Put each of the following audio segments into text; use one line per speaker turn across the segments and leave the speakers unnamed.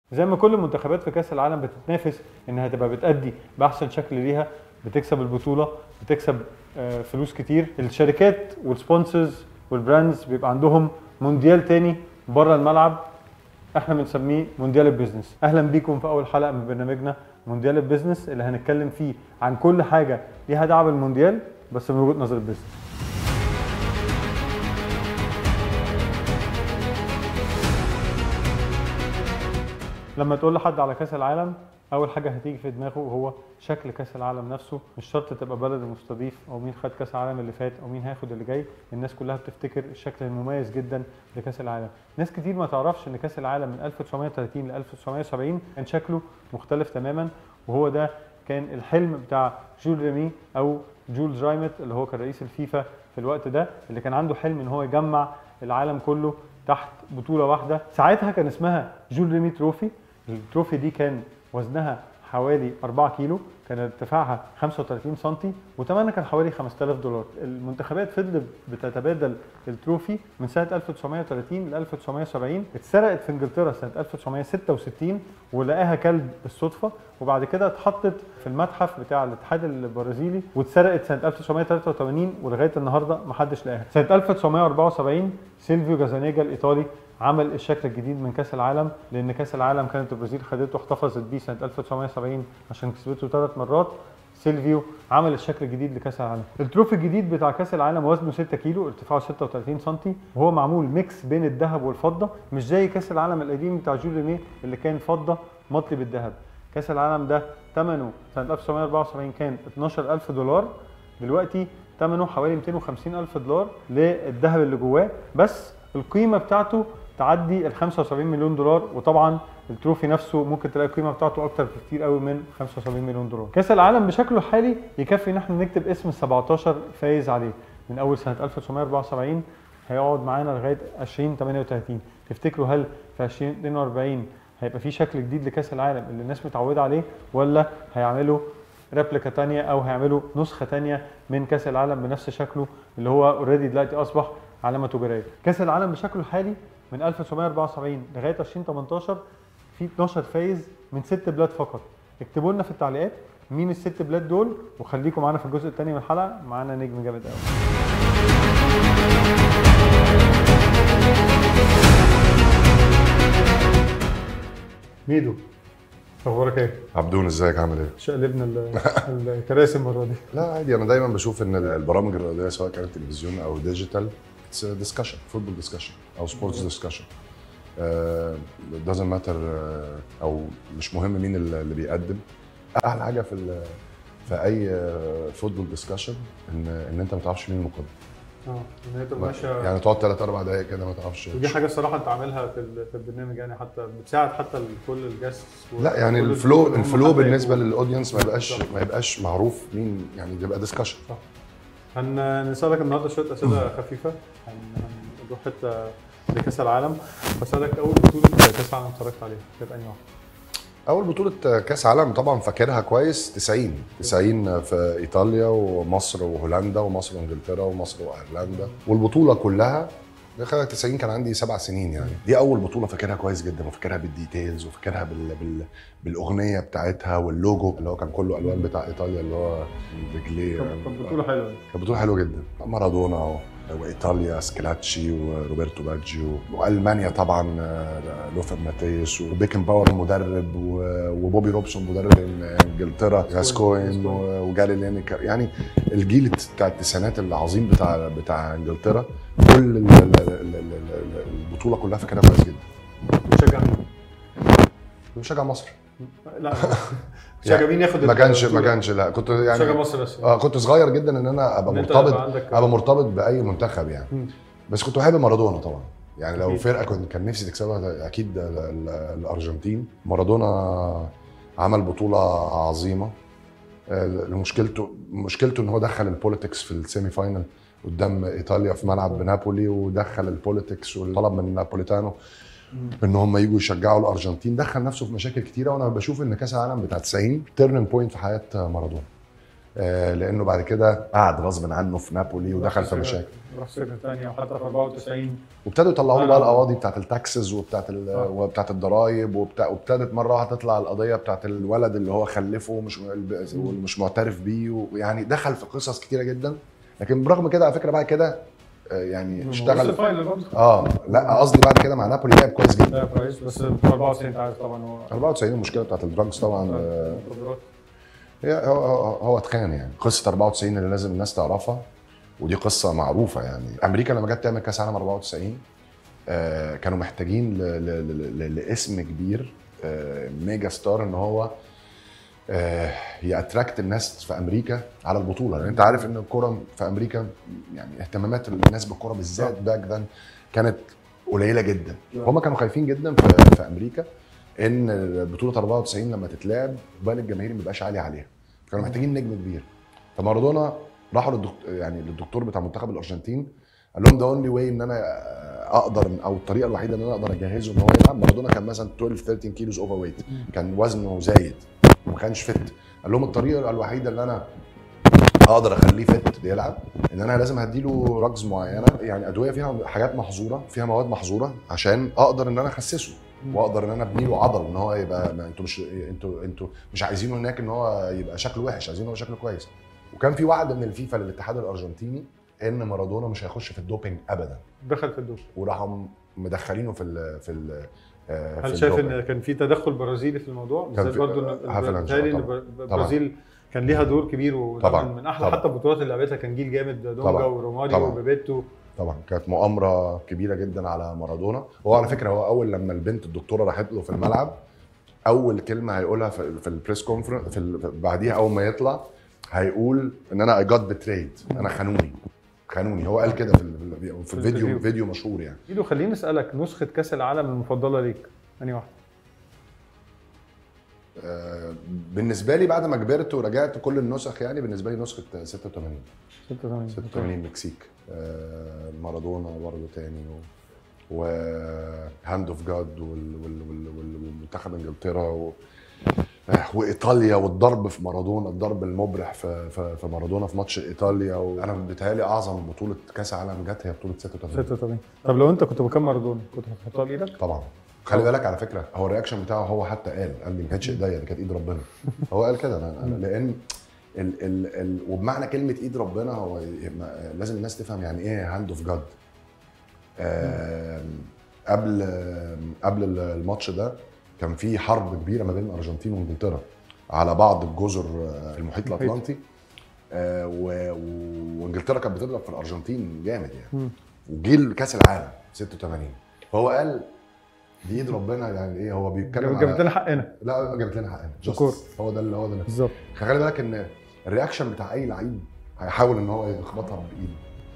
زي ما كل المنتخبات في كاس العالم بتتنافس انها تبقى بتأدي باحسن شكل ليها بتكسب البطوله بتكسب آه، فلوس كتير الشركات والسبونسرز والبراندز بيبقى عندهم مونديال تاني بره الملعب احنا بنسميه مونديال البيزنس اهلا بيكم في اول حلقه من برنامجنا مونديال البيزنس اللي هنتكلم فيه عن كل حاجه ليها دعوه بالمونديال بس من وجهه نظر البيزنس لما تقول لحد على كاس العالم اول حاجه هتيجي في دماغه هو شكل كاس العالم نفسه مش شرط تبقى بلد المستضيف او مين خد كاس العالم اللي فات او مين هياخد اللي جاي الناس كلها بتفتكر الشكل المميز جدا لكاس العالم ناس كتير ما تعرفش ان كاس العالم من 1930 ل 1970 كان شكله مختلف تماما وهو ده كان الحلم بتاع جول ريمي او جول رايمت اللي هو كان رئيس الفيفا في الوقت ده اللي كان عنده حلم ان هو يجمع العالم كله تحت بطوله واحده ساعتها كان اسمها جول ريمي تروفي التروفي دي كان وزنها حوالي 4 كيلو كان ارتفاعها 35 سم وثمنها كان حوالي 5000 دولار المنتخبات فضلت بتتبادل التروفي من سنه 1930 ل 1970 اتسرقت في انجلترا سنه 1966 ولقاها كلب بالصدفه وبعد كده اتحطت في المتحف بتاع الاتحاد البرازيلي واتسرقت سنه 1983 ولغايه النهارده ما حدش لقاها سنه 1974 سيلفيو جازانيجا الايطالي عمل الشكل الجديد من كاس العالم لان كاس العالم كانت البرازيل خدته واحتفظت بيه سنه 1970 عشان كسبته ثلاث مرات سيلفيو عمل الشكل الجديد لكاس العالم التروفي الجديد بتاع كاس العالم وزنه 6 كيلو ارتفاعه 36 سم وهو معمول ميكس بين الذهب والفضه مش زي كاس العالم القديم بتاع جول ريمي اللي كان فضه مطلي بالذهب كاس العالم ده ثمنه سنه 1974 كان 12000 دولار دلوقتي ثمنه حوالي 250 الف دولار للذهب اللي جواه بس القيمه بتاعته تعدي ال 75 مليون دولار وطبعا التروفي نفسه ممكن تلاقي القيمه بتاعته اكتر بكتير قوي من 75 مليون دولار. كاس العالم بشكله الحالي يكفي ان احنا نكتب اسم 17 فايز عليه من اول سنه 1974 هيقعد معانا لغايه 2038 تفتكروا هل في 2042 هيبقى في شكل جديد لكاس العالم اللي الناس متعوده عليه ولا هيعملوا ريبليكا تانية او هيعملوا نسخه تانية من كاس العالم بنفس شكله اللي هو اوريدي دلوقتي اصبح علامه تجاريه. كاس العالم بشكله الحالي من 1974 لغايه 2018 في 12 فايز من ست بلاد فقط اكتبوا لنا في التعليقات مين الست بلاد دول وخليكم معانا في الجزء الثاني من الحلقه معانا نجم جامد قوي ميدو اخبارك ايه؟
عبدون ازيك عامل ايه؟
شقلبنا ال- الكراسي المره دي
لا عادي انا دايما بشوف ان البرامج الرياضيه سواء كانت تلفزيون او ديجيتال اتس ديسكشن فوتبول ديسكشن او سبورتس ديسكشن doesn't matter آه، او مش مهم مين اللي بيقدم احلى حاجه في ال- في اي فوتبول ديسكشن ان ان انت ما تعرفش مين المقدم
اه ان هي تبقى ماشيه
يعني تقعد ثلاث اربع دقائق كده ما تعرفش
ودي حاجه الصراحه انت عاملها في ال- في البرنامج يعني حتى بتساعد حتى كل الجاست
لا يعني الفلو الفلو بالنسبه للاودينس ما يبقاش ما يبقاش معروف مين يعني يبقى ديسكشن
هنسالك النهارده شويه اسئله خفيفه هن- هنروح حته لكاس العالم بسالك اول بطوله كاس العالم اتفرجت عليها كانت انهي واحده؟
اول بطوله كاس عالم طبعا فاكرها كويس 90 90 في ايطاليا ومصر وهولندا ومصر وانجلترا ومصر وايرلندا والبطوله كلها دخلت 90 كان عندي سبع سنين يعني دي اول بطوله فاكرها كويس جدا وفاكرها بالديتيلز وفاكرها بال... بال... بالاغنيه بتاعتها واللوجو اللي هو كان كله الوان بتاع ايطاليا اللي هو رجليه
كانت كانت بطوله حلوه
كانت بطوله حلوه جدا مارادونا و... وايطاليا سكلاتشي وروبرتو باجيو والمانيا طبعا آه، لوثر ماتيس وبيكن باور المدرب و- وبوبي روبسون مدرب انجلترا غاسكوين و- وجاري لينيكر يعني الجيل بتاع التسعينات العظيم بتاع بتاع انجلترا كل ال- ال- ال- ال- ال- البطوله كلها فاكرها كويس جدا
بتشجع مين؟
بشجع مصر
لا بتشجع مين ياخد
ما كانش ما
البطولة؟
كانش لا كنت
بتشجع
يعني
مصر بس
اه كنت صغير جدا ان انا ابقى
إن أنت
مرتبط
يبقى عندك-
ابقى مرتبط باي منتخب يعني
مم.
بس كنت بحب مارادونا طبعا يعني لو
أكيد.
فرقه كنت كان نفسي تكسبها اكيد ال- ال- الارجنتين مارادونا عمل بطوله عظيمه آه، مشكلته مشكلته ان هو دخل البوليتكس في السيمي فاينل قدام ايطاليا في ملعب نابولي ودخل البوليتكس وطلب من نابوليتانو ان هم يجوا يشجعوا الارجنتين دخل نفسه في مشاكل كتيره وانا بشوف ان كاس العالم بتاع 90 تيرنينج بوينت في حياه مارادونا آه، لانه بعد كده قعد غصب عنه في نابولي ودخل في مشاكل
راح فكره ثانيه وحتى في 94
وابتدوا يطلعوا له بقى
آه.
القواضي بتاعت التاكسز وبتاعت ال-
آه.
وبتاعت الضرايب وبتاع وابتدت مره واحده تطلع القضيه بتاعت الولد اللي هو خلفه ومش ومش معترف بيه ويعني دخل في قصص كتيره جدا لكن برغم كده على فكره بعد كده آه، يعني
وصل
اشتغل
فاينل برضه
اه لا قصدي بعد كده مع نابولي لعب كويس جدا
لا كويس بس في 94 انت عارف طبعا هو
94 المشكله بتاعت الدراجز طبعا آه،
مخدرات.
هي هو هو, هو اتخان يعني قصه 94 اللي لازم الناس تعرفها ودي قصه معروفه يعني امريكا لما جت تعمل كاس عالم 94 آه كانوا محتاجين ل ل ل ل لاسم كبير آه ميجا ستار ان هو آه ياتراكت الناس في امريكا على البطوله لان انت عارف ان الكوره في امريكا يعني اهتمامات الناس بالكوره بالذات باك ذن كانت قليله جدا هم كانوا خايفين جدا في, في امريكا ان بطوله 94 لما تتلعب اقبال الجماهير ما يبقاش عالي عليها كانوا محتاجين نجم كبير فمارادونا راحوا للدكتور يعني للدكتور بتاع منتخب الارجنتين قال لهم ده اونلي واي ان انا اقدر او الطريقه الوحيده ان انا اقدر اجهزه ان هو يلعب مارادونا كان مثلا 12 13 كيلوز اوفر ويت كان وزنه زايد وما كانش فت قال لهم الطريقه الوحيده اللي انا اقدر اخليه فت بيلعب ان انا لازم هديله رجز معينه يعني ادويه فيها حاجات محظوره فيها مواد محظوره عشان اقدر ان انا اخسسه واقدر ان انا ابني له عضل ان هو يبقى ما انتوا مش انتوا انتوا مش عايزينه هناك ان هو يبقى شكله وحش عايزينه هو شكله كويس وكان في وعد من الفيفا للاتحاد الارجنتيني ان مارادونا مش هيخش في الدوبينج ابدا
دخل في الدوش
وراحوا مدخلينه في ال في ال آه، في
هل شايف
الدوبينج.
ان كان في تدخل برازيلي في الموضوع؟
كان
بالذات
في-
برضه
آه،
ان
Avalanche،
بيتهيألي
آه،
ان
طبعاً.
البرازيل كان ليها دور كبير وده
طبعاً،
من- من احلى
طبعاً.
حتى البطولات اللي لعبتها كان جيل جامد دونجا
طبعاً،
وروماريو
طبعاً.
وبيبيتو
طبعا كانت مؤامره كبيره جدا على مارادونا هو على فكره هو اول لما البنت الدكتوره راحت له في الملعب اول كلمه هيقولها في, في البريس كونفرنس في ال- بعديها اول ما يطلع هيقول ان انا اي جوت بتريد انا خانوني خانوني هو قال كده في, ال- في الفيديو
الفيديو.
فيديو مشهور يعني
ايدو خليني اسالك نسخه كاس العالم المفضله ليك انهي واحده؟
آه، بالنسبه لي بعد ما كبرت ورجعت كل النسخ يعني بالنسبه لي نسخه 86
86
86 مكسيك آه، مارادونا برضه تاني و وهاند اوف جاد ومنتخب انجلترا و... آه، وايطاليا والضرب في مارادونا الضرب المبرح في في, في مارادونا في ماتش ايطاليا وانا بيتهيألي اعظم بطوله كاس عالم جت هي بطوله 86
86 طب لو انت كنت مكان مارادونا كنت هتحطها بايدك؟
طبعا خلي بالك على فكره هو الرياكشن بتاعه هو حتى قال قال لي ما كانتش ايديا دي كانت ايد ربنا هو قال كده أنا أنا لان ال ال ال وبمعنى كلمه ايد ربنا هو ي- ما- لازم الناس تفهم يعني ايه هاند اوف جاد قبل آم، قبل ال- الماتش ده كان في حرب كبيره ما بين الارجنتين وانجلترا على بعض الجزر آه، في المحيط الاطلنطي آه، و- و- وانجلترا كانت بتضرب في الارجنتين جامد يعني
مم.
وجيل كاس العالم 86 فهو قال دي ايد ربنا يعني ايه هو بيتكلم
جابت
على
لنا حقنا
لا جابت لنا حقنا
شكور.
Justice. هو ده اللي هو ده اللي
بالظبط
خلي بالك ان الرياكشن بتاع اي لعيب هيحاول ان هو يخبطها بايده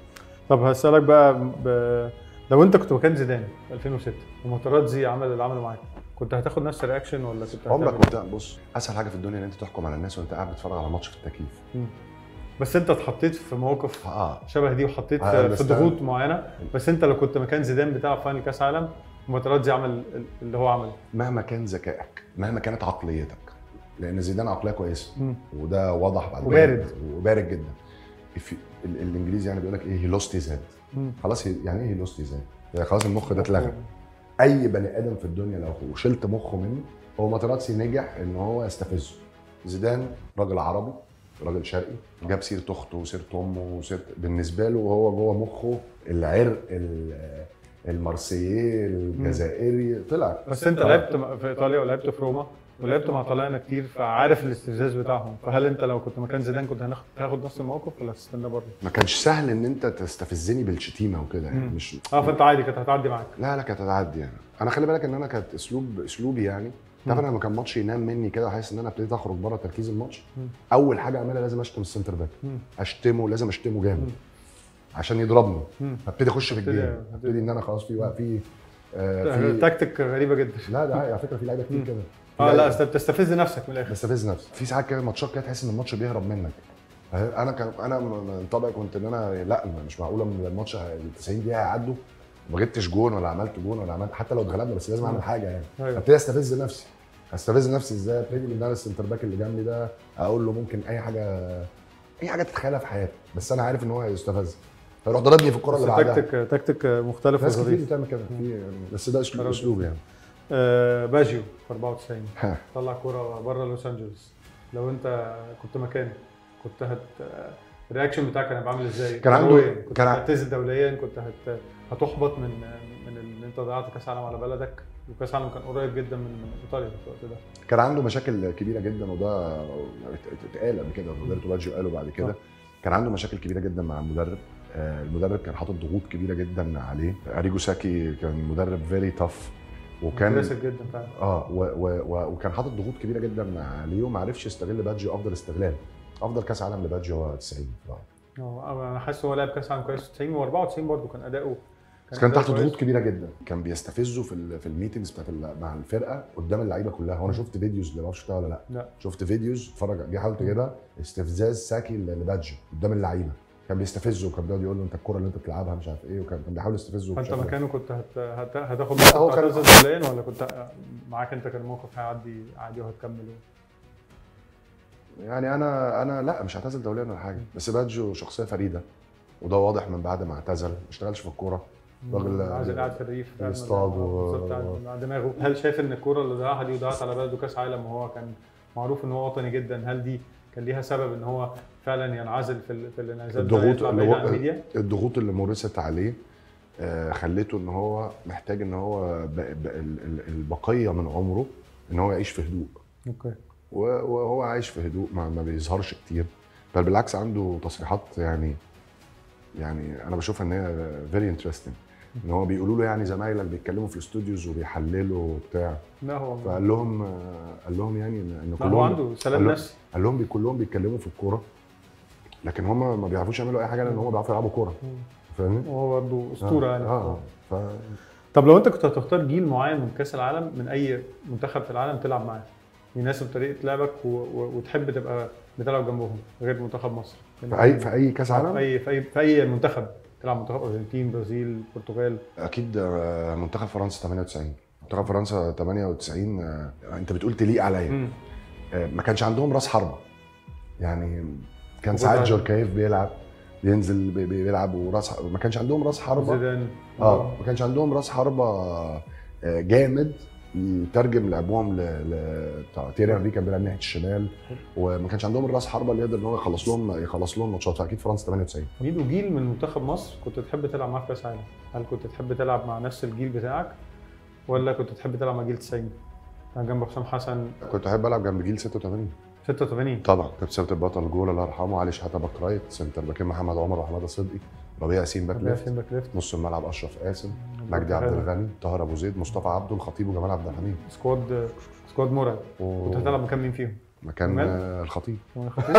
طب هسألك بقى ب... لو انت كنت مكان زيدان في 2006 وماتراتزي عمل اللي عمله معاك كنت هتاخد نفس الرياكشن ولا كنت
عمرك
هتعمل
كنت بص اسهل حاجه في الدنيا ان انت تحكم على الناس وانت قاعد بتتفرج على ماتش في التكييف
مم. بس انت اتحطيت في موقف
اه
شبه دي وحطيت
I
في, في
understand.
ضغوط معينه بس انت لو كنت مكان زيدان بتاع فاينل كاس عالم وماتراتزي عمل اللي هو عمله
مهما كان ذكائك مهما كانت عقليتك لان زيدان عقليه كويسه
مم.
وده واضح بعد
وبارد.
كده. وبارد جدا If you- ال- الانجليزي يعني بيقول لك ايه هي لوست هيز
مم.
خلاص هي- يعني ايه هي لوست هيز يعني خلاص المخ ده اتلغى اي بني ادم في الدنيا لو شلت مخه منه هو ماتراتسي نجح ان هو يستفزه زيدان راجل عربي راجل شرقي جاب سيره اخته وسيره امه وسيره بالنسبه له هو جوه مخه العرق ال- المارسييه الجزائري طلع
بس انت لعبت في ايطاليا ولعبت في روما ولعبت مع طلائعنا كتير فعارف الاستفزاز بتاعهم فهل انت لو كنت مكان زيدان كنت هناخد تاخد نفس الموقف ولا هتستنى بره؟
ما كانش سهل ان انت تستفزني بالشتيمه وكده يعني
مم.
مش
اه فانت عادي كانت هتعدي معاك
لا لا كانت هتعدي يعني انا خلي بالك ان انا كانت اسلوب اسلوبي يعني تعرف انا لما كان ماتش ينام مني كده وحاسس ان انا ابتديت اخرج بره تركيز الماتش
مم.
اول حاجه اعملها لازم اشتم السنتر باك
مم.
اشتمه لازم اشتمه
مم.
جامد عشان يضربني
مم.
فابتدي اخش في
ابتدي-
الجيم ابتدي ان انا خلاص في وقت في آه في
تكتيك غريبه جدا
لا ده على فكره في لعيبه كتير
مم.
كده
اه
في
لا
لعيبة-
أصل بتستفز نفسك من الاخر
بستفز نفسي في ساعات كده ماتشات كده تحس ان الماتش بيهرب منك انا كان انا من طبعي كنت ان انا لا مش معقوله من الماتش ال 90 دقيقه هيعدوا ما جبتش جون ولا عملت جون ولا عملت حتى لو اتغلبنا بس لازم اعمل حاجه يعني
ايوه
ابتدي استفز نفسي استفز نفسي ازاي ابتدي ان انا السنتر باك اللي جنبي ده اقول له ممكن اي حاجه في حاجات تتخيلها في حياتك بس انا عارف ان هو هيستفز فيروح ضربني في الكره
بس
اللي بعدها
تكتيك تكتيك مختلف
ناس كتير
وظريف
بتعمل كده في يعني بس ده اسلوب اسلوب يعني
آه باجيو في 94
ها.
طلع كوره بره لوس انجلوس لو انت كنت مكانه كنت هت الرياكشن بتاعك كان هيبقى عامل ازاي؟
كان عنده-
كروياً، كنت
كان ع-
هتعتزل دوليا كنت هت... هتحبط من من ان انت ضيعت كاس عالم على بلدك وكاس عالم كان قريب جدا من من ايطاليا في الوقت ده
كان عنده مشاكل كبيره جدا وده اتقال قبل كده روبرتو باجيو قاله بعد كده
آه.
كان عنده مشاكل كبيره جدا مع المدرب آه، المدرب كان حاطط ضغوط كبيره جدا عليه اريجو ساكي كان مدرب فيري تاف وكان
اجريسيف جدا فعلا
اه و و و وكان حاطط ضغوط كبيره جدا عليه وما عرفش يستغل باجيو افضل استغلال افضل كاس عالم لباجيو هو 90 بصراحة.
هو- انا حاسس هو لعب كاس عالم كويس 90 و94 برضه كان اداؤه
بس كان تحت
أداؤه
ضغوط
كويس.
كبيره جدا كان بيستفزه في ال في الميتنجز بتاعت ال- مع الفرقه قدام اللعيبه كلها وانا شفت فيديوز اللي ما اعرفش شفتها ولا لا
لا
شفت فيديوز اتفرج دي حاولت كده استفزاز ساكي ل- لباجيو قدام اللعيبه كان بيستفزه وكان بيقعد يقول له انت الكره اللي انت بتلعبها مش عارف ايه وكان كان بيحاول يستفزه
فانت
بشكل-
مكانه كنت هت... هت... هتاخد
لا، هو
موقف
كان-
هتعتزل دوليا ولا كنت معاك انت كان الموقف هيعدي عادي وهتكمل
يعني انا انا لا مش هعتزل دوليا ولا حاجه بس باجيو شخصيه فريده وده واضح من بعد ما اعتزل ما اشتغلش في الكوره راجل
عايز قاعد في الريف فعلا.
بيصطاد و-
بالظبط، قاعد مع دماغه هل شايف ان الكوره اللي ضيعها دي وضيعت على بلده كاس عالم وهو كان معروف ان هو وطني جدا هل دي كان ليها سبب ان هو فعلا ينعزل في ال- في الانعزال ده،
الضغوط
يطلع
اللي
بعيد
هو-
عن الميديا
الضغوط اللي مورست عليه آه، خلته ان هو محتاج ان هو ب- ب- ال- ال- البقيه من عمره ان هو يعيش في هدوء
اوكي
و- وهو عايش في هدوء ما, ما بيظهرش كتير بل بالعكس عنده تصريحات يعني يعني انا بشوفها ان هي فيري انترستنج ان هو بيقولوا له يعني زمايلك بيتكلموا في الاستوديوز وبيحللوا وبتاع
لا هو
فقال لهم آه، قال لهم يعني ان إن
لا، هو
كلهم
عنده سلام
قال له-
نفسي
قال لهم بي- كلهم بيتكلموا في الكوره لكن هم ما بيعرفوش يعملوا اي حاجه لان هم بيعرفوا يلعبوا كوره فاهمني؟
وهو برضه اسطوره يعني
اه ف
طب لو انت كنت هتختار جيل معين من كاس العالم من اي منتخب في العالم تلعب معاه يناسب طريقه لعبك و... و... وتحب تبقى بتلعب جنبهم غير منتخب مصر
في اي في اي كاس
في
عالم
اي في اي في اي منتخب تلعب منتخب ارجنتين برازيل البرتغال
اكيد آه، منتخب فرنسا 98 منتخب فرنسا 98 آه، انت بتقول تليق عليا
مم.
آه، ما كانش عندهم راس حربه يعني كان
وجود
ساعات
عادي.
جوركايف بيلعب بينزل بي- بي- بيلعب وراس ما كانش عندهم راس حربه
زيدان
اه ما كانش عندهم راس حربه آه، جامد يترجم لعبهم ل... ل... بتاع تيري هنري كان بيلعب ناحيه الشمال وما كانش عندهم الراس حربه اللي يقدر ان هو يخلص لهم يخلص لهم ماتشات فاكيد فرنسا 98
ميدو جيل من منتخب مصر كنت تحب تلعب معاه في كاس العالم هل كنت تحب تلعب مع نفس الجيل بتاعك ولا كنت تحب تلعب مع جيل 90 كان جنب حسام حسن
كنت احب العب جنب جيل 86
86
طبعا كابتن ثابت البطل جول الله يرحمه علي شحاته باك رايت سنتر باكين محمد عمر وحماده صدقي ربيع ياسين باك ليفت
ياسين باك ليفت
نص الملعب اشرف قاسم مجدي عبد الغني طاهر ابو زيد مصطفى عبده الخطيب وجمال عبد الحميد
سكواد سكواد مرعب
و-
كنت هتلعب مكان مين فيهم؟
مكان
جمال؟
آه، الخطيب
هو خطيب؟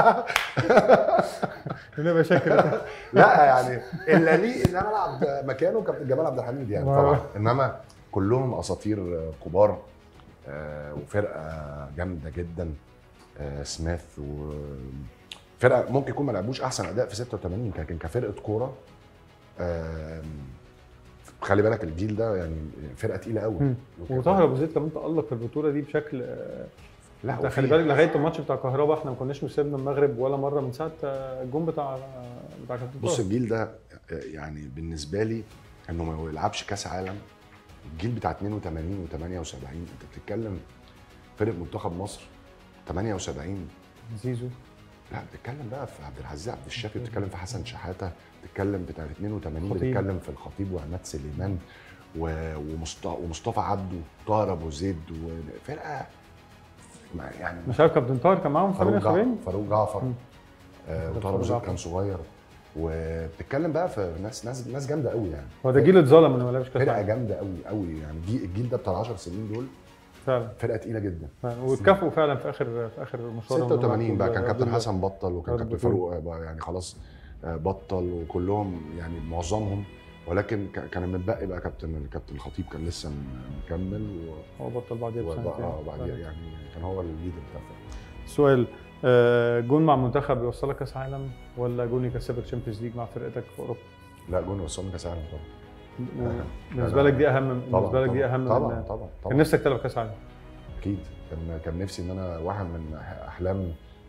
نبقى شاكر
لا يعني الا ليه ان انا العب مكانه كابتن جمال عبد الحميد يعني
واو.
طبعا انما كلهم اساطير كبار آه، وفرقه جامده جدا آه، سميث و فرقه ممكن يكون ما لعبوش احسن اداء في 86 لكن كفرقه كوره آم، خلي بالك الجيل ده يعني فرقه تقيله قوي
مم. وطاهر ابو زيد كمان تالق في البطوله دي بشكل آه،
لا
انت
وفي-
خلي بالك لغايه الماتش بتاع كهربا احنا ما كناش مسيبنا المغرب ولا مره من ساعه آه، الجون بتاع بتاع كابتن
بص
طاهر.
الجيل ده يعني بالنسبه لي انه ما يلعبش كاس عالم الجيل بتاع 82 و78 انت بتتكلم فرق منتخب مصر 78
زيزو
لا بتتكلم بقى في عبد العزيز عبد الشافي بتتكلم في حسن شحاته بتتكلم بتاع 82
خطيب.
بتتكلم في الخطيب وعماد سليمان و- ومصط- ومصطفى عبده وطاهر ابو زيد وفرقه ما- يعني
مش عارف كابتن طاهر كان معاهم
فاروق
78
جعفر فاروق جعفر
مم.
آه،
فاروق
وطاهر ابو زيد
جعفر.
كان صغير وبتتكلم بقى في ناس ناس ناس جامده قوي يعني
هو ده جيل اتظلم انه ما لعبش كاس
فرقه
العالم
جامده قوي قوي يعني دي الجيل ده بتاع ال 10 سنين دول
فعلا
فرقه تقيله جدا
فعلا. واتكافئوا فعلا في اخر في اخر مشوار
86 بقى كان كابتن حسن بطل وكان
خد
كابتن
البطولة.
فاروق بقى يعني خلاص آه، بطل وكلهم يعني معظمهم ولكن ك- كان المتبقي بقى كابتن كابتن الخطيب كان لسه م- مكمل
هو بطل بعديها
و-
بسنتين
وبقى بعديها
فعلا.
يعني كان هو الليدر بتاع الفرقة.
سؤال آه، جون مع منتخب يوصلك كاس عالم ولا جون يكسبك تشامبيونز ليج مع فرقتك في اوروبا؟
لا جون وصلنا كاس عالم طبعا
بالنسبه لك دي اهم بالنسبه لك دي اهم
طبعا
من-
طبعا
كان
طبعا
نفسك تلعب كاس عالم
اكيد كان كان نفسي ان انا واحد من أح- احلام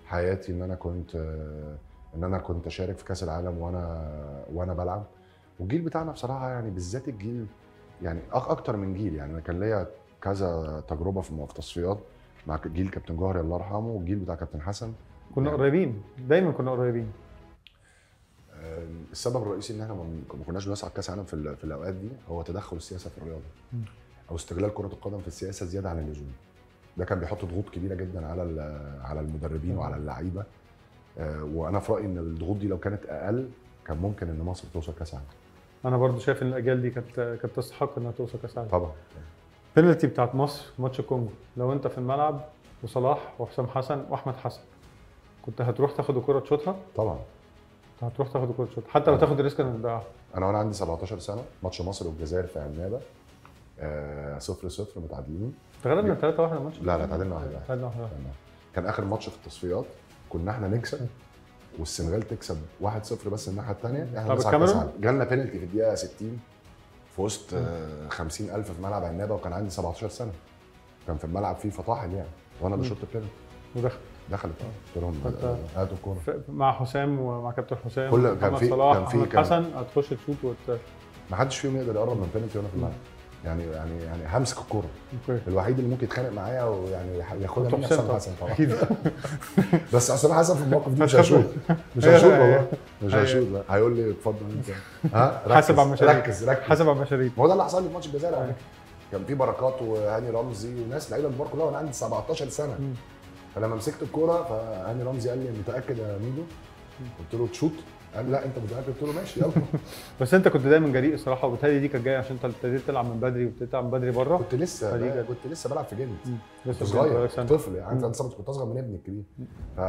حياتي ان انا كنت ان انا كنت اشارك في كاس العالم وانا وانا بلعب والجيل بتاعنا بصراحه يعني بالذات الجيل يعني أك- اكتر من جيل يعني انا كان ليا كذا تجربه في في تصفيات مع جيل كابتن جوهري الله يرحمه والجيل بتاع كابتن حسن
كنا
يعني-
قريبين دايما كنا قريبين
آه، السبب الرئيسي ان احنا ما ما كناش بنصعد كاس عالم في, ال- في الاوقات دي هو تدخل السياسه في الرياضه
مم.
او استغلال كره القدم في السياسه زياده عن اللزوم ده كان بيحط ضغوط كبيره جدا على ال- على المدربين
مم.
وعلى اللعيبه آه، وانا في رايي ان الضغوط دي لو كانت اقل كان ممكن ان مصر توصل كاس عالم
انا برضو شايف ان الاجيال دي كانت كانت تستحق انها توصل كاس العالم
طبعا
البنالتي بتاعت مصر في ماتش الكونغو لو انت في الملعب وصلاح وحسام حسن واحمد حسن كنت هتروح تاخد الكره تشوطها
طبعا
كنت هتروح تاخد الكره تشوطها حتى لو تاخد الريسك انك تضيعها
انا وانا عندي 17 سنه ماتش مصر والجزائر في عنابه آه، صفر صفر متعادلين
تغلبنا 3 1 الماتش
لا لا تعادلنا واحد واحد.
تعادلنا واحد واحد.
كان اخر ماتش في التصفيات كنا احنا نكسب والسنغال تكسب 1-0 بس الناحيه الثانيه احنا
طب
نصعد كاس
الكاميرون؟
عالم. جالنا بينالتي في الدقيقه 60 في وسط آه، 50000 في ملعب عنابه وكان عندي 17 سنه كان في الملعب فيه فطاحل يعني وانا
مم.
بشوط البينالتي
ودخل
دخلت قلت لهم
فأنت-
آه، هاتوا الكوره
ف- مع حسام ومع كابتن حسام
كل- كان
محمد
في-
صلاح
كان في-
احمد
كان-
حسن هتخش تشوط وت...
ما حدش فيهم يقدر يقرب من بينالتي وانا في الملعب يعني يعني يعني همسك الكوره
اوكي
الوحيد اللي ممكن يتخانق معايا ويعني ياخدها
طب
مني
حسام
حسام
طبعا.
حسن طبعا
اكيد
بس حسام حسن في الموقف دي مش
هتخبر.
هشوط مش
أيوة،
هشوط
أيوة.
والله مش
أيوة.
هشوط لا هيقول لي اتفضل انت ها ركز
حاسب على المشاريع.
ركز ركز
حسب على المشاريع
ما هو ده اللي حصل لي في ماتش الجزائر على
أيوة.
فكره كان في بركات وهاني رمزي وناس لعيبه كبار كلها وانا عندي 17 سنه
مم.
فلما مسكت الكوره فهاني رمزي قال لي متاكد يا ميدو قلت له تشوت قال لا انت متاكد قلت له ماشي يلا
بس انت كنت دايما جريء الصراحه وبالتالي دي كانت جايه عشان انت ابتديت تلعب من بدري وابتديت تلعب من بدري بره
كنت لسه
فدي
بقى-
كانت-
كنت لسه بلعب في جنت
لسه
كنت صغير
بقالك
كنت
سنة.
طفل يعني
مم.
انت كنت اصغر من ابني الكبير ف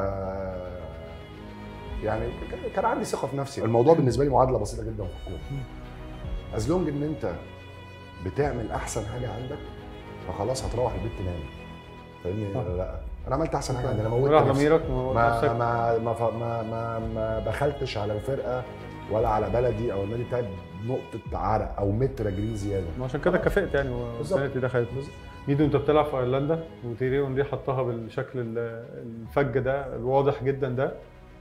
يعني كان- كان عندي ثقه في نفسي الموضوع بالنسبه لي معادله بسيطه جدا في الكوره
مم.
از لونج ان انت بتعمل احسن حاجه عندك فخلاص هتروح البيت تنام فاهمني
صح.
ولا لا انا عملت احسن حاجه عندي انا موتت
راح
نفسي.
ضميرك وموت
ما
نفسك
ما ما ف- ما ما, ما بخلتش على الفرقه ولا على بلدي او النادي بتاعي بنقطه عرق او متر اجري زياده
ما عشان كده كفئت يعني
بالظبط.
والسنه دخلت ميدو انت بتلعب في ايرلندا وتيري اونري حطها بالشكل ال- الفج ده الواضح جدا ده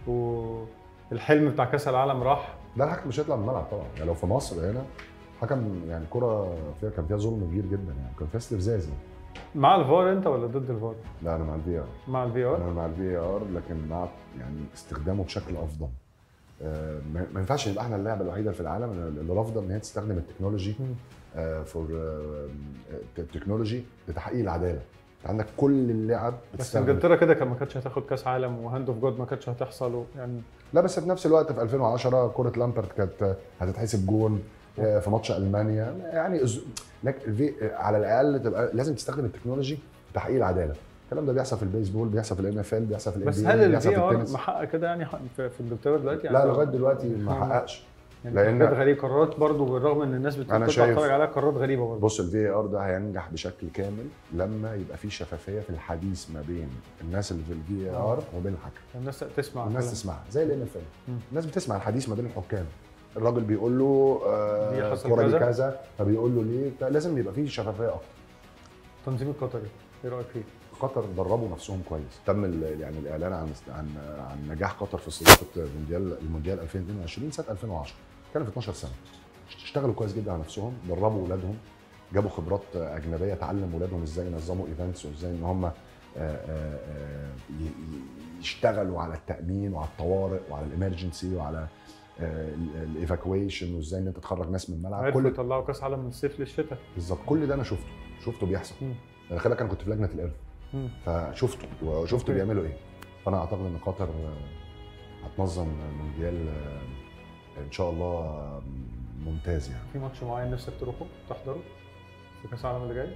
والحلم بتاع كاس العالم راح
لا الحكم مش هيطلع من الملعب طبعا يعني لو في مصر هنا حكم يعني كرة فيها كان فيها ظلم كبير جدا يعني كان فيها استفزاز يعني.
مع الفار انت ولا ضد الفار؟
لا انا مع الفي ار
مع الفي ار
انا مع الفي ار لكن مع يعني استخدامه بشكل افضل آه، ما ما ينفعش نبقى احنا اللعبه الوحيده في العالم اللي رافضه ان هي تستخدم التكنولوجي فور التكنولوجي لتحقيق العداله انت عندك كل اللعب
بس
بتستخدم
انجلترا كده كان ما كانتش هتاخد كاس عالم وهاند اوف جود ما كانتش هتحصل يعني
لا بس في نفس الوقت في 2010 كره لامبرت كانت هتتحسب جون آه، في ماتش المانيا يعني أز- لك الفي على الاقل تبقى لازم تستخدم التكنولوجي في تحقيق العداله الكلام ده بيحصل في البيسبول بيحصل في الان اف ال بيحصل في
بس
NBA،
هل
بيحصل
الفي
في
ار
التنس
محقق كده يعني في في انجلترا دلوقتي يعني
لا لغايه دلوقتي ما
آه.
حققش
يعني
لأن-
حاجات غريبه قرارات برضو بالرغم ان الناس بت-
أنا
بتطلع
شايف-
تتفرج عليها قرارات غريبه برضو
بص الفي ار ده هينجح بشكل كامل لما يبقى في شفافيه في الحديث ما بين الناس اللي في الفي
آه.
ار وبين الحكم
الناس تسمع
الناس
كلام.
تسمعها زي الان اف
مم.
الناس بتسمع الحديث ما بين الحكام الراجل بيقول له
دي
آه
حصل
الكوره دي
كذا.
كذا فبيقول له ليه لا، لازم يبقى في شفافيه اكتر
التنظيم القطري ايه رايك فيه؟
قطر دربوا نفسهم كويس تم ال- يعني الاعلان عن عن عن نجاح قطر في استضافه المونديال المونديال 2022 سنه 2010 كانوا في 12 سنه اشتغلوا كويس جدا على نفسهم دربوا اولادهم جابوا خبرات اجنبيه تعلم اولادهم ازاي ينظموا ايفنتس وازاي ان هم آه، آه، آه، ي- ي- يشتغلوا على التامين وعلى الطوارئ وعلى الامرجنسي وعلى الايفاكويشن وازاي ان انت تخرج ناس من الملعب
عرفوا
كل
يطلعوا كاس عالم من الصيف للشتاء
بالظبط كل ده انا شفته شفته بيحصل
مم.
انا خلي بالك انا كنت في لجنه الارث
مم.
فشفته وشفت
أوكي.
بيعملوا ايه فانا اعتقد ان قطر آه، هتنظم مونديال آه، ان شاء الله آه، ممتاز يعني
في ماتش معين نفسك تروحه تحضره في كاس العالم اللي جاي؟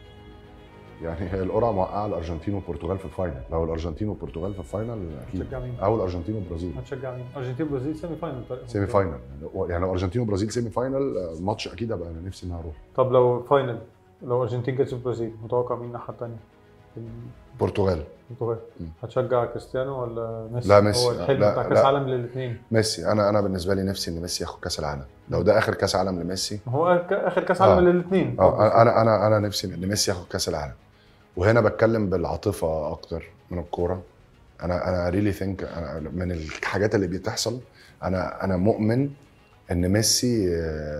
يعني هي القرعه موقعه الارجنتين والبرتغال في الفاينل لو الارجنتين والبرتغال في الفاينل اكيد
هتشجع مين؟
او الارجنتين والبرازيل
هتشجع مين؟ ارجنتين برازيل سيمي فاينل تقريباً.
سيمي فاينل يعني- يعني لو الارجنتين والبرازيل سيمي فاينل آه، ماتش اكيد ابقى انا نفسي ان أنا اروح
طب لو فاينل لو ارجنتين كسبت البرازيل متوقع مين الناحيه الثانيه؟
البرتغال
البرتغال
مم.
هتشجع كريستيانو ولا ميسي؟
لا، ميسي.
هو الحلم
لا،
بتاع
لا.
كاس العالم للاثنين
ميسي انا انا بالنسبه لي نفسي ان ميسي ياخد كاس العالم لو ده اخر كاس عالم لميسي
ما هو آخر- اخر كاس
آه.
عالم للاثنين
اه انا انا انا نفسي ان ميسي ياخد كاس العالم وهنا بتكلم بالعاطفه اكتر من الكوره انا انا ريلي ثينك من الحاجات اللي بتحصل انا انا مؤمن ان ميسي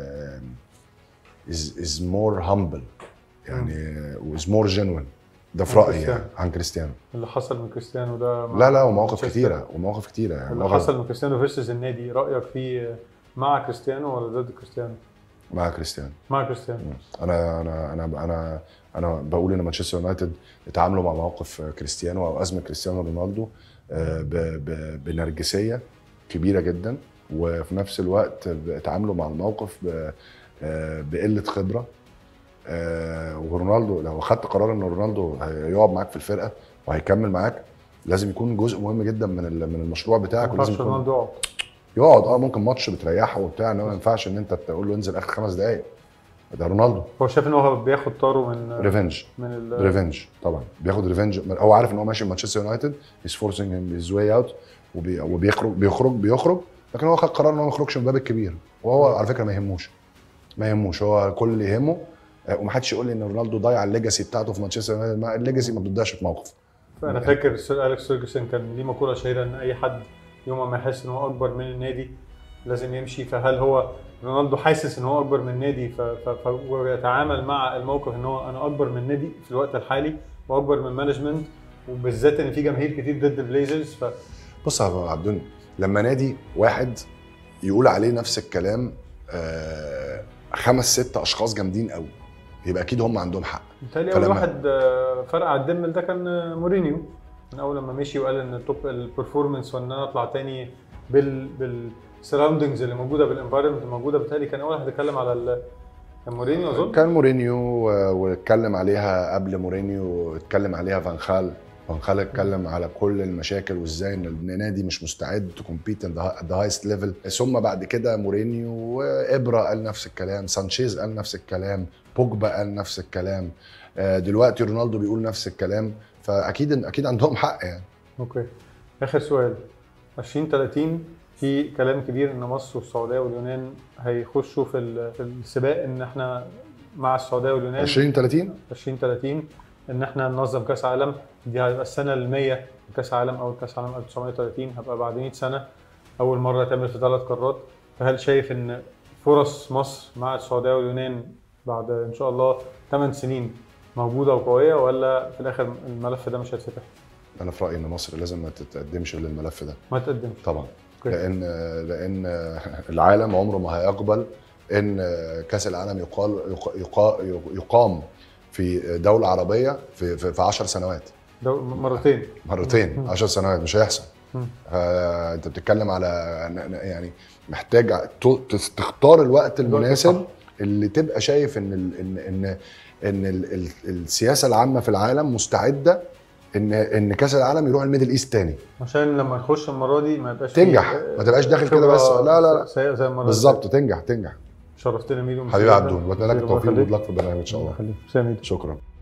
از از مور هامبل يعني واز مور جينوين ده في
عن
رايي يعني
كريستيانو.
عن كريستيانو
اللي حصل من كريستيانو ده مع
لا لا ومواقف
مانشستر.
كتيره ومواقف كتيره يعني
اللي
مواقف
حصل من كريستيانو فيرسز النادي رايك فيه مع كريستيانو ولا ضد كريستيانو؟
مع كريستيانو
مع كريستيانو
انا انا انا انا انا بقول ان مانشستر يونايتد اتعاملوا مع موقف كريستيانو او ازمه كريستيانو رونالدو آه، ب- ب- بنرجسيه كبيره جدا وفي نفس الوقت اتعاملوا مع الموقف ب- آه، بقله خبره آه، ورونالدو لو خدت قرار ان رونالدو هيقعد معاك في الفرقه وهيكمل معاك لازم يكون جزء مهم جدا من ال- من المشروع بتاعك
ما
ولازم
ينفعش
يكون
رونالدو يقعد
يقعد اه ممكن ماتش بتريحه وبتاع انما ما ينفعش ان انت تقول له انزل اخر خمس دقائق ده رونالدو
هو شايف ان هو بياخد طاره من
ريفنج
من ال
ريفنج طبعا بياخد ريفنج هو عارف ان هو ماشي مانشستر يونايتد هيز فورسينج هيز واي اوت وبيخرج بيخرج بيخرج لكن هو خد قرار ان هو ما يخرجش من الباب الكبير وهو على فكره ما يهموش ما يهموش هو كل اللي يهمه آه، ومحدش يقول لي ان رونالدو ضيع الليجاسي بتاعته في مانشستر يونايتد ما- الليجاسي ما بتضيعش في موقف
انا فاكر سير اليكس فيرجسون كان ليه مقوله شهيره ان اي حد يوم ما يحس ان هو اكبر من النادي لازم يمشي فهل هو رونالدو حاسس ان هو اكبر من النادي ف- ف- ف- ويتعامل مع الموقف ان هو انا اكبر من النادي في الوقت الحالي واكبر من مانجمنت وبالذات ان في جماهير كتير ضد البليزرز ف
بص يا أبو عبدون لما نادي واحد يقول عليه نفس الكلام آه، خمس ست اشخاص جامدين قوي يبقى اكيد هم عندهم حق
بالتالي اول
فلما-
واحد آه، فرق على الدمل ده كان آه، مورينيو من اول لما مشي وقال ان التوب البرفورمانس وان انا اطلع تاني بال بالسراوندنجز اللي موجوده بالانفايرمنت الموجوده بالتالي كان اول واحد اتكلم على ال- كان مورينيو اظن
كان مورينيو و- واتكلم عليها قبل مورينيو اتكلم عليها فان خال فان خال اتكلم على كل المشاكل وازاي ان النادي مش مستعد تو كومبيت ات ذا هايست ليفل ثم بعد كده مورينيو وابرا قال نفس الكلام سانشيز قال نفس الكلام بوجبا قال نفس الكلام آه، دلوقتي رونالدو بيقول نفس الكلام فاكيد اكيد عندهم حق يعني
اوكي اخر سؤال 2030 في كلام كبير ان مصر والسعوديه واليونان هيخشوا في ال- في السباق ان احنا مع السعوديه واليونان
20 30
2030 ان احنا ننظم كاس عالم دي هيبقى السنه ال 100 كاس عالم اول كاس عالم 1930 هبقى بعد 100 سنه اول مره تعمل في ثلاث قارات فهل شايف ان فرص مصر مع السعوديه واليونان بعد ان شاء الله 8 سنين موجوده وقويه ولا في الاخر الملف ده مش هيتفتح؟
انا في رايي ان مصر لازم ما تتقدمش للملف ده
ما تقدمش
طبعا
أوكي.
لان لان العالم عمره ما هيقبل ان كاس العالم يقال يقا- يقام في دوله عربيه في في, في 10 سنوات
ده مرتين
مرتين 10 سنوات مش هيحصل
مم.
آه، انت بتتكلم على يعني محتاج ت- تختار الوقت المناسب اللي تبقى شايف ان ال ان ان ان ال ال السياسه العامه في العالم مستعده ان ان كاس العالم يروح الميدل ايست تاني
عشان لما نخش المره دي ما يبقاش فيه،
تنجح
آه،
ما تبقاش داخل كده
خبرة
بس لا لا لا
سيئة زي المره اللي
بالظبط تنجح تنجح
فاتت. شرفتنا ميدو
حبيبي عبدون بتمنى لك
الله
التوفيق
يخليك.
وبلاك في البرنامج ان شاء الله
الله يخليك. سامي
شكرا